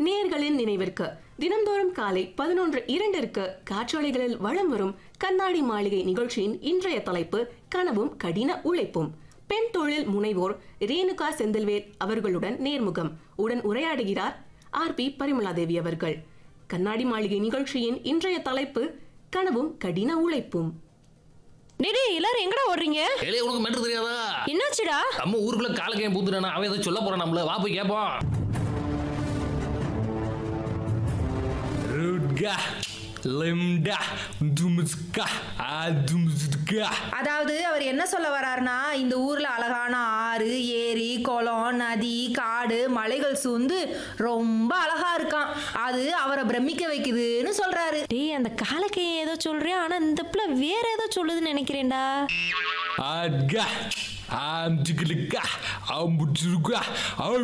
நேயர்களின் நினைவிற்கு தினம்தோறும் காலை பதினொன்று இரண்டிற்கு காற்றலைகளில் வளம் வரும் கண்ணாடி மாளிகை நிகழ்ச்சியின் இன்றைய தலைப்பு கனவும் கடின உழைப்பும் பெண் தொழில் முனைவோர் ரேணுகா செந்தில்வேல் அவர்களுடன் நேர்முகம் உடன் உரையாடுகிறார் ஆர் பி பரிமலாதேவி அவர்கள் கண்ணாடி மாளிகை நிகழ்ச்சியின் இன்றைய தலைப்பு கனவும் கடின உழைப்பும் டேய் டேய், எல்லாரும் எங்கடா ஓடுறீங்க ஏலே உனக்கு மெட்ரு தெரியாதா என்னாச்சுடா நம்ம ஊருக்குள்ள காலக்கையும் பூத்துட்டானா அவன் ஏதோ சொல்ல போறான் நம்மள வா போய் கேட்போம் ருட்கா லிம்டா தும்ஸ்கா ஆ தும்ஸ்கா அதாவது அவர் என்ன சொல்ல வர்றாருன்னா இந்த ஊர்ல அழகான ஆறு ஏரி குளம் நதி காடு மலைகள் சூழ்ந்து ரொம்ப அழகா இருக்கான் அது அவரை பிரமிக்க வைக்குதுன்னு சொல்றாரு டேய் அந்த காலக்கையை ஏதோ சொல்றியா ஆனா இந்த பிள்ளை வேற ஏதோ சொல்லுதுன்னு நினைக்கிறேன்டா ஆட்கா ஆம் சிக்கலுக்கா ஆம் புடிச்சிருக்கா